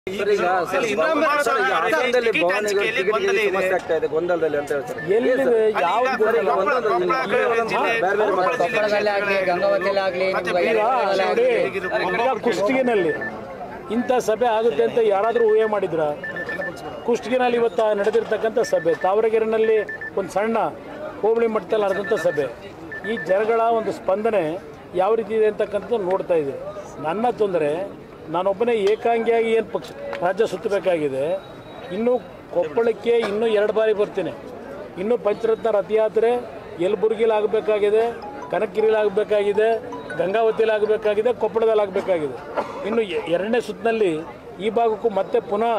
Sir ಈಗ sir sir ಈಗ ಹಾಸನದಲ್ಲಿ ಭವನಿಗೆ ಟಿಕೆಟ್ಗೆ ಸಮಸ್ಯೆ ಆಗ್ತಾ ಇದೆ ಗೊಂದಲದಲ್ಲಿ ಅಂತ ಹೇಳ್ತಾರೆ ಎಲ್ಲಿದೆ ಯಾವ ಸರ್ ಈಗ ಗೊಂದಲದಲ್ಲಿ ಬೇರೆ ಬೇರೆ ಮಾತಾಡ್ತಾರೆ. ಕೊಪ್ಪಳದಲ್ಲೇ ಆಗ್ಲಿ ಗಂಗಾವತಿಲೇ ಆಗ್ಲಿ ನಿಮ್ಗೆ ಈಗ ನೋಡಿ ಈಗ ಕುಷ್ಟಗಿನಲ್ಲಿ ಇಂಥ ಸಭೆ ಆಗುತ್ತೆ ಅಂತ ಯಾರಾದರೂ ಊಹೆ ಮಾಡಿದ್ರ ಕುಷ್ಟಗಿನಲ್ಲಿ ಇವತ್ತು ನಡೆದಿರ್ತಕ್ಕಂಥ ಸಭೆ ತಾವರಗೆರೆನಲ್ಲಿ ಒಂದು ಸಣ್ಣ ಹೋಬಳಿ ಮಟ್ಟದಲ್ಲಿ ನಡೆದಂಥ ಸಭೆ ಈ ಜನಗಳ ಒಂದು ಸ್ಪಂದನೆ ಯಾವ ರೀತಿ ಇದೆ ಅಂತಕ್ಕಂಥದ್ದು ನೋಡ್ತಾ ಇದೆ ನನ್ನ ತೊಂದರೆ ನಾನೊಬ್ಬನೇ ಏಕಾಂಗಿಯಾಗಿ ಏನು ಪಕ್ಷ ರಾಜ್ಯ ಸುತ್ತಬೇಕಾಗಿದೆ ಇನ್ನೂ ಕೊಪ್ಪಳಕ್ಕೆ ಇನ್ನೂ ಎರಡು ಬಾರಿ ಬರ್ತೀನಿ ಇನ್ನೂ ಪಂಚರತ್ನ ರಥಯಾತ್ರೆ ಯಲಬುರ್ಗಿಲಿ ಆಗಬೇಕಾಗಿದೆ ಕನಕಗಿರಿಲಿ ಆಗಬೇಕಾಗಿದೆ ಗಂಗಾವತಿಯಲ್ಲಿ ಆಗಬೇಕಾಗಿದೆ ಕೊಪ್ಪಳದಲ್ಲಿ ಆಗಬೇಕಾಗಿದೆ ಇನ್ನು ಎ- ಎರಡನೇ ಸುತ್ತಿನಲ್ಲಿ ಈ ಭಾಗಕ್ಕೂ ಮತ್ತೆ ಪುನಃ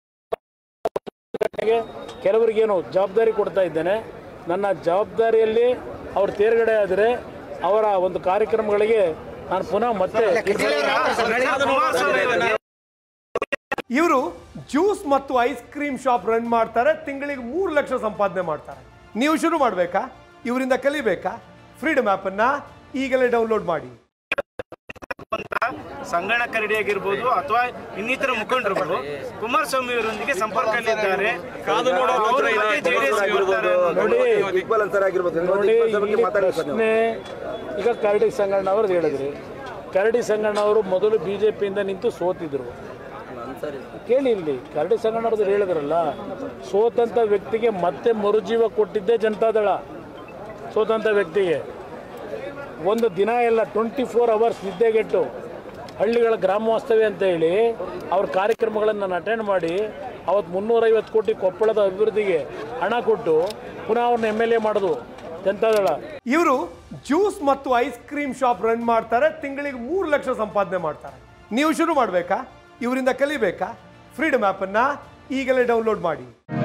ಕೆಲವರಿಗೇನು ಜವಾಬ್ದಾರಿ ಕೊಡ್ತಾ ಇದ್ದೇನೆ ನನ್ನ ಜವಾಬ್ದಾರಿಯಲ್ಲಿ ಅವ್ರು ತೇರ್ಗಡೆ ಆದರೆ ಅವರ ಒಂದು ಕಾರ್ಯಕ್ರಮಗಳಿಗೆ ನಾನು ಪುನಃ ಮತ್ತೆ ಇವರು ಜ್ಯೂಸ್ ಮತ್ತು ಐಸ್ ಕ್ರೀಮ್ ಶಾಪ್ ರನ್ ಮಾಡ್ತಾರೆ ತಿಂಗಳಿಗೆ ಮೂರು ಲಕ್ಷ ಸಂಪಾದನೆ ಮಾಡ್ತಾರೆ ನೀವು ಶುರು ಮಾಡಬೇಕಾ ಇವರಿಂದ ಕಲಿಬೇಕಾ ಫ್ರೀಡಮ್ ಆ್ಯಪನ್ನು ಈಗಲೇ ಡೌನ್ಲೋಡ್ ಮಾಡಿ ಸಂಗಣ ಕರಡಿ ಆಗಿರ್ಬೋದು ಅಥವಾ ಇನ್ನಿತರ ಮುಖಂಡರುಗಳು ಕುಮಾರಸ್ವಾಮಿ ಅವರೊಂದಿಗೆ ಸಂಪರ್ಕದಲ್ಲಿದ್ದಾರೆ ಅವರು ಮತ್ತೆ JDS ಗೆ ಬರ್ತಾರೆ ಅನ್ನೋದು. ನೋಡಿ ಇಕ್ಬಾಲ್ ಅನ್ಸರ್ ಆಗಿರ್ಬೋದು ನೋಡಿ ಇಕ್ಬಾಲ್ ಸರ್ ಬಗ್ಗೆ ಇಲ್ಲಿ ಮಾತಾಡಿ ಸರ್ ನೀವು. ಪ್ರಶ್ನೆ ಈಗ ಕರಡಿ ಸಂಗಣ್ಣ ಅವ್ರದ್ದು ಹೇಳಿದ್ರಿ ಕರಡಿ ಸಂಗಣ್ಣ ಅವರು ಮೊದಲು ಬಿ ಜೆ ಪಿಯಿಂದ ನಿಂತು ಸೋತಿದ್ರು ಕೇಳಿ ಇಲ್ಲಿ ಕರಡಿ ಸಂಗಣ್ಣ ಅವ್ರದ್ದು ಹೇಳಿದ್ರಲ್ಲ ಸೋತಂಥ ವ್ಯಕ್ತಿಗೆ ಮತ್ತೆ ಮರುಜೀವ ಕೊಟ್ಟಿದ್ದೇ ಜನತಾದಳ ಸೋತಂಥ ವ್ಯಕ್ತಿಗೆ ಒಂದು ದಿನ ಎಲ್ಲ ಟ್ವೆಂಟಿ ಫೋರ್ ಅವರ್ಸ್ ನಿದ್ದೆಗೆಟ್ಟು ಹಳ್ಳಿಗಳ ಗ್ರಾಮ ವಾಸ್ತವ್ಯ ಅಂತ ಹೇಳಿ ಅವ್ರ ಕಾರ್ಯಕ್ರಮಗಳನ್ನು ನಾನು ಅಟೆಂಡ್ ಮಾಡಿ ಅವತ್ತು ಮುನ್ನೂರೈವತ್ತು ಕೋಟಿ ಕೊಪ್ಪಳದ ಅಭಿವೃದ್ಧಿಗೆ ಹಣ ಕೊಟ್ಟು ಪುನಃ ಅವ್ರನ್ನ ಎಮ್ ಎಲ್ ಎ ಮಾಡೋದು ಜನತಾದಳ ಇವರು ಜ್ಯೂಸ್ ಮತ್ತು ಐಸ್ ಕ್ರೀಮ್ ಶಾಪ್ ರನ್ ಮಾಡ್ತಾರೆ ತಿಂಗಳಿಗೆ ಮೂರು ಲಕ್ಷ ಸಂಪಾದನೆ ಮಾಡ್ತಾರೆ ನೀವು ಶುರು ಮಾಡಬೇಕಾ ಇವರಿಂದ ಕಲಿಬೇಕಾ ಫ್ರೀಡಮ್ ಆ್ಯಪನ್ನು ಈಗಲೇ ಡೌನ್ಲೋಡ್ ಮಾಡಿ